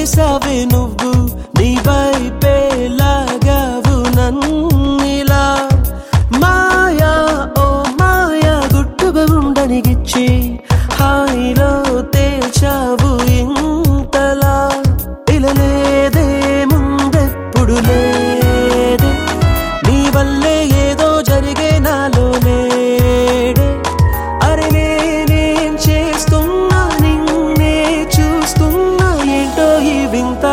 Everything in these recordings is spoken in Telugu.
చేసావే నువ్వు నీ వైపే లాగావు నన్నిలా మాయా ఓ మాయా గుట్టుగా ఉండనిగిచ్చి హాయిలో తేల్చావు ఇంతలా ఇలా లేదే ముందెప్పుడు లేదే నీ వల్లే ఏదో జరిగే నాలో నేడే అరే నేనేం చేస్తున్నా నిన్నే చూస్తున్నా ఏంటో ఈ వింత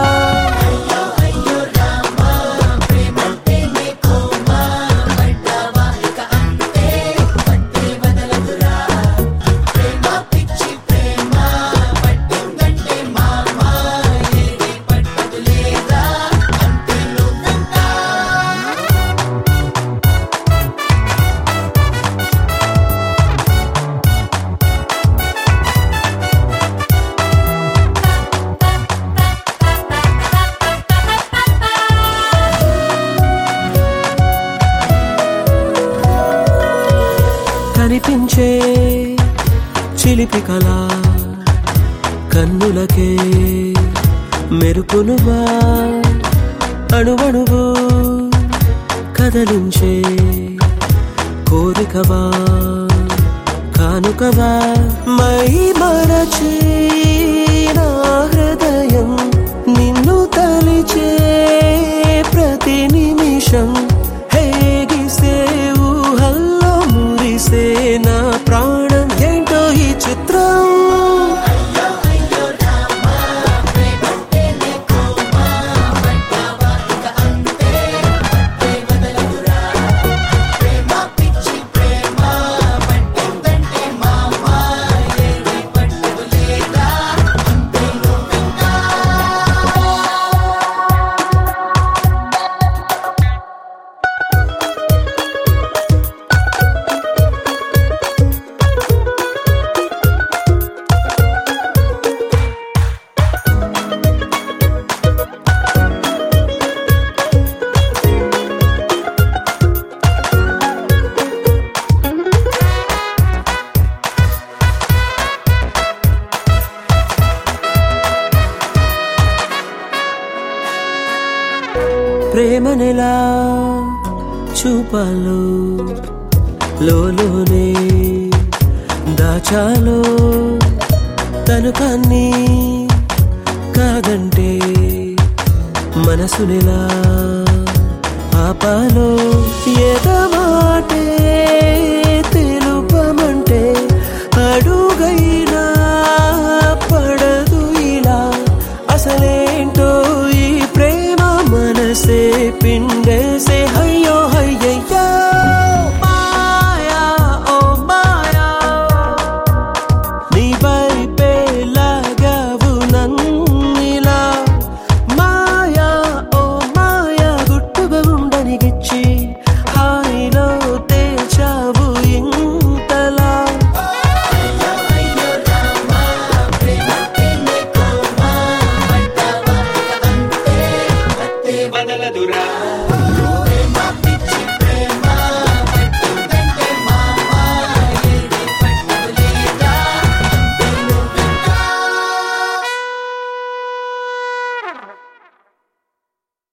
కనిపించే చిలిపి కళ కన్నులకే మెరుపునువా అణువణువు కదలించే కోరికవా కానుకవా మై మరచి నా హృదయం నిన్ను తలిచే ప్రతి నిమిషం హేగిసే ఊహల్లో మురిసే నా ప్రాణం ఏంటో ఈ చిత్రం ప్రేమనెలా చూపాలో లోలోనే దాచాలో తను కన్నీ కాదంటే మనసునిలా ఆపాలో ఎదమాటే తెలుపమంటే అడుగైనా పడదు ఇలా అసలేంటో ఈ ప్రేమ మనసే పిండేసే అయ్యో అయ్యయ్యో మాయా ఓ మాయా నీ వైపే లాగావు నన్నిలా మాయా ఓ మాయా గుట్టుగా ఉండనిగిచ్చి హాయిలో తేల్చావు ఇంతలా బదలదురా